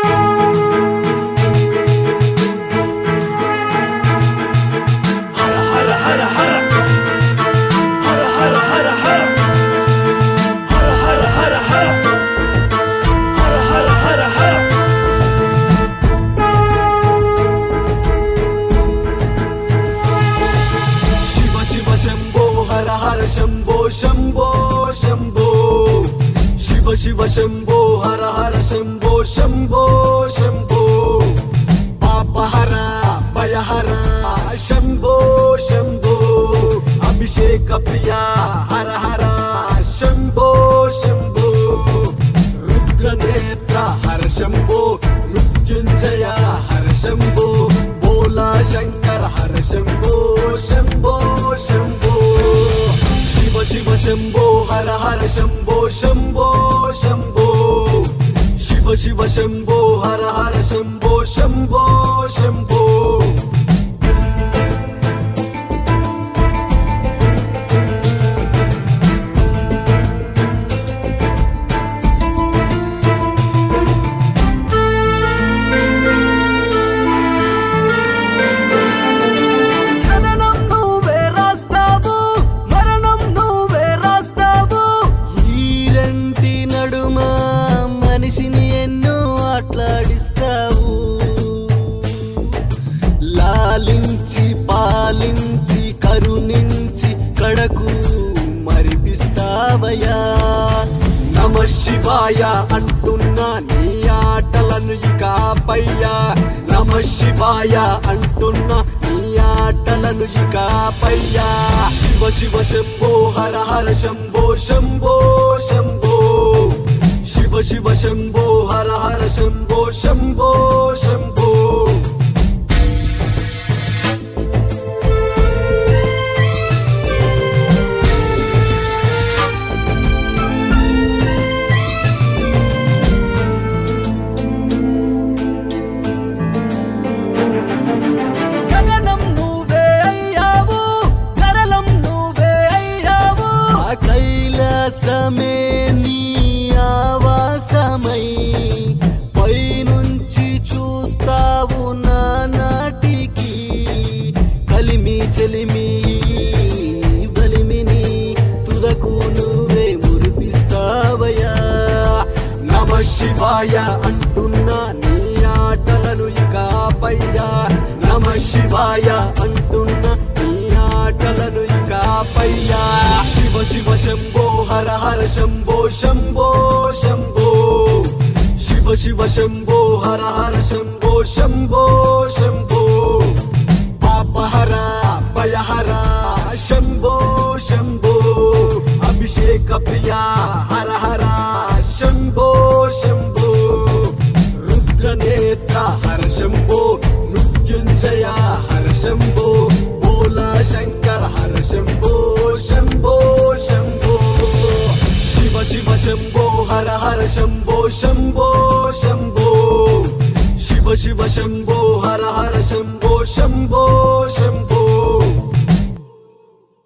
హర హర హర హర హర హర హర హర హర హర హర హర హర హర హర హర శివ శివ శంభో హర హర శంభో శంభో శంభో శివ శివ శంభో హర హర శంభో శంభో శంభో పాపహర భయహర శంభో శంభో అభిషేక ప్రియ హర హర శంభో శంభో రుద్రనేత్ర హర శంభో మృత్యుంజయ హర శంభో భోలా శంకర హర శంభో శంభో శంభో శివ శివ శంభో హర హర శంభో శంభో శంభో శివ శివ శంభో హర హర శంభో శంభో శంభో జననం నువ్వే రాస్తావు మరణం నువ్వే రాస్తావు ఈ రెంటి నడుమ మనిషిని ఎన్నో ఆట్లాడిస్తావు లాలించి పాలించి కరుణించి కడకు మరిపిస్తావయ్యా నమ శివాయ అంటున్నా నీ ఆటలను ఇక ఆపయ్యా నమ శివాయ అంటున్నా నీ ఆటలను ఇక ఆపయ్యా శివ శివ శంభో హర హర శంభో శంభో శంభో శివ శివ శంభో హర హర శంభో శంభో శంభో గగనం నువ్వే అయ్యావు కరలం నువ్వే అయ్యావు ఆ కైలాసమే నీ ఆవాసమై పైనుంచి చూస్తావు నా నాటికి కలిమి చెలిమి బలిమిని తుదకు నువ్వే మురిపిస్తావయ్యా నమ శివాయ అంటున్నా నీ ఆటలను ఇక ఆపయ్యా నమ శివాయ అంటున్నా నీ ఆటలను ఇక ఆపయ్యా శివ శివ శంభో హర హర శంభో శంభో శంభో శివ శివ శంభో హర హర శంభో శంభో శంభో పాపహర భయహర శంభో శంభో అభిషేక ప్రియ హర హర శంభో శంభో రుద్రనేత్ర హర శంభో మృత్యుంజయ హర శంభో భోలా శంకర హర శంభో శంభో శంభో శివ శివ శంభో హర హర శంభో శంభో శంభో శివ శివ శంభో హర హర శంభో శంభో శంభో